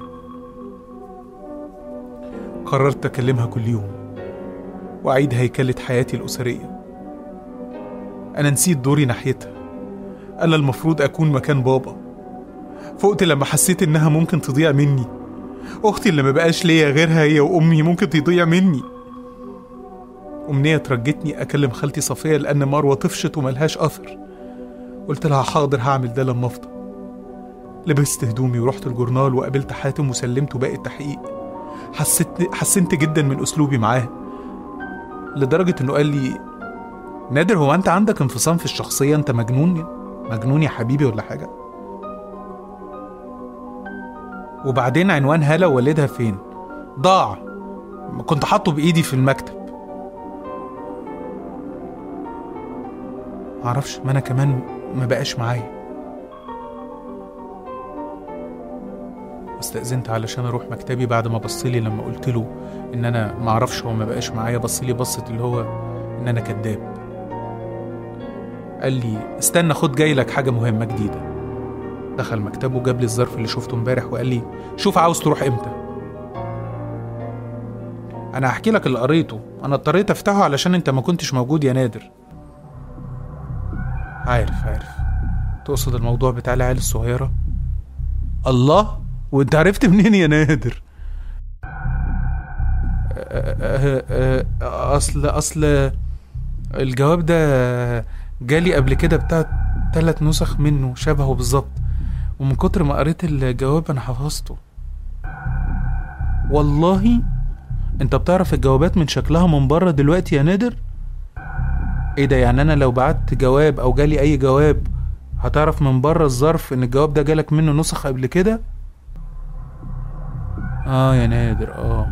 قررت أكلمها كل يوم وأعيد هيكلة حياتي الأسرية أنا نسيت دوري ناحيتها أنا المفروض أكون مكان بابا فقت لما حسيت إنها ممكن تضيع مني أختي اللي ما بقاش ليا غيرها هي وأمي ممكن تضيع مني أمنية ترجتني أكلم خالتي صفية لأن مروة طفشت وملهاش أثر قلت لها حاضر هعمل ده لما أفضى لبست هدومي ورحت الجورنال وقابلت حاتم وسلمته باقي التحقيق حسيت حسنت جدا من اسلوبي معاه لدرجه انه قال لي نادر هو انت عندك انفصام في الشخصيه انت مجنون مجنون يا حبيبي ولا حاجه وبعدين عنوان هالة ووالدها فين ضاع كنت حاطه بايدي في المكتب معرفش ما انا كمان ما بقاش معايا استأذنت علشان اروح مكتبي بعد ما بصلي لما قلت له ان انا ما اعرفش هو ما بقاش معايا بصلي بصت اللي هو ان انا كذاب قال لي استنى خد جاي لك حاجه مهمه جديده دخل مكتبه جاب لي الظرف اللي شفته امبارح وقال لي شوف عاوز تروح امتى انا هحكي لك اللي قريته انا اضطريت افتحه علشان انت ما كنتش موجود يا نادر عارف عارف تقصد الموضوع بتاع العيال الصغيره الله وانت عرفت منين يا نادر أه، أه، أه، اصل اصل الجواب ده جالي قبل كده بتاع تلات نسخ منه شبهه بالظبط ومن كتر ما قريت الجواب انا حفظته والله انت بتعرف الجوابات من شكلها من بره دلوقتي يا نادر ايه ده يعني انا لو بعت جواب او جالي اي جواب هتعرف من بره الظرف ان الجواب ده جالك منه نسخ قبل كده اه يا نادر اه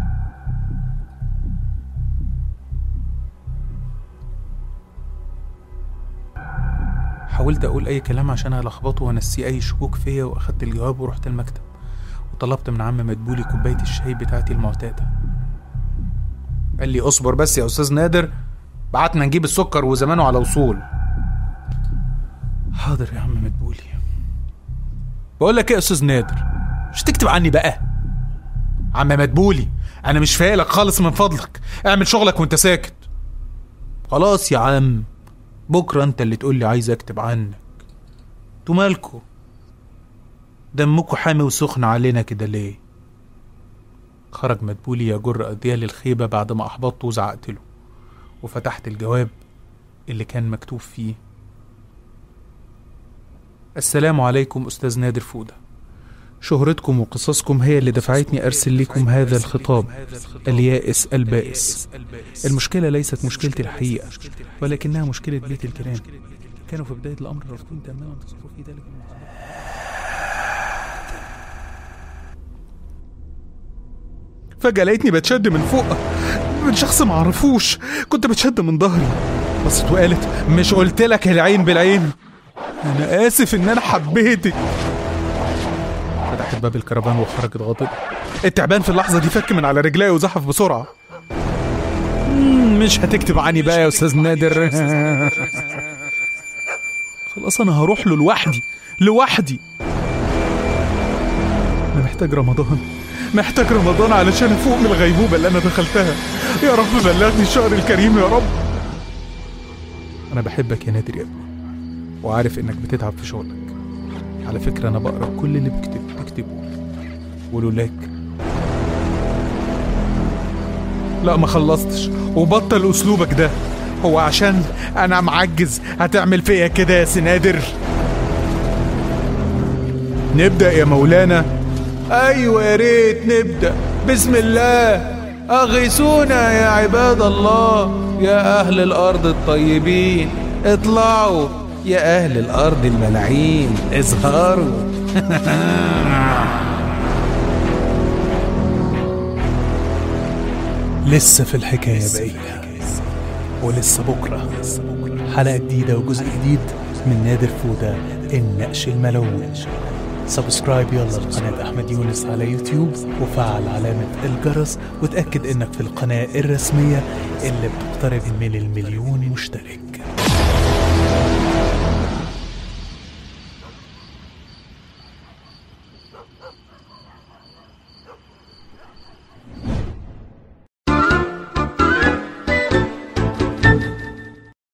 حاولت اقول اي كلام عشان الخبطه وانسيه اي شكوك فيا واخدت الجواب ورحت المكتب وطلبت من عم مدبولي كوبايه الشاي بتاعتي المعتاده قال لي اصبر بس يا استاذ نادر بعتنا نجيب السكر وزمانه على وصول حاضر يا عم مدبولي بقول لك ايه يا استاذ نادر مش تكتب عني بقى عم مدبولي انا مش فايقلك خالص من فضلك اعمل شغلك وانت ساكت خلاص يا عم بكره انت اللي تقول لي عايز اكتب عنك انتوا مالكوا دمكوا حامي وسخن علينا كده ليه خرج مدبولي يجر أديال الخيبة بعد ما أحبطته وزعقت له وفتحت الجواب اللي كان مكتوب فيه السلام عليكم أستاذ نادر فودة شهرتكم وقصصكم هي اللي دفعتني أرسل لكم هذا الخطاب اليائس البائس المشكلة ليست مشكلتي الحقيقة ولكنها مشكلة بيت الكلام كانوا في بداية الأمر رافضين تماما تصرف في ذلك فجأة لقيتني بتشد من فوق من شخص معرفوش كنت بتشد من ظهري بصت وقالت مش قلت لك العين بالعين انا اسف ان انا حبيتك فتحت باب الكرفان وخرجت غاضبة التعبان في اللحظة دي فك من على رجلي وزحف بسرعة مم، مش هتكتب عني بقى يا استاذ نادر خلاص انا هروح له لوحدي لوحدي انا محتاج رمضان محتاج رمضان علشان افوق من الغيبوبة اللي انا دخلتها يا رب بلغني الشهر الكريم يا رب انا بحبك يا نادر يا ابني وعارف انك بتتعب في شغلك على فكرة انا بقرا كل اللي بكتب بتكتبه ولولاك لا ما خلصتش وبطل اسلوبك ده هو عشان انا معجز هتعمل فيا كده يا سنادر نبدأ يا مولانا ايوه يا ريت نبدأ بسم الله اغيثونا يا عباد الله يا اهل الارض الطيبين اطلعوا يا اهل الارض الملاعين اظهروا لسه في الحكايه باقيه ولسه بكره حلقه جديده وجزء جديد من نادر فوده النقش الملون سبسكرايب يلا لقناة أحمد يونس على يوتيوب وفعل علامة الجرس وتأكد إنك في القناة الرسمية اللي بتقترب من المليون مشترك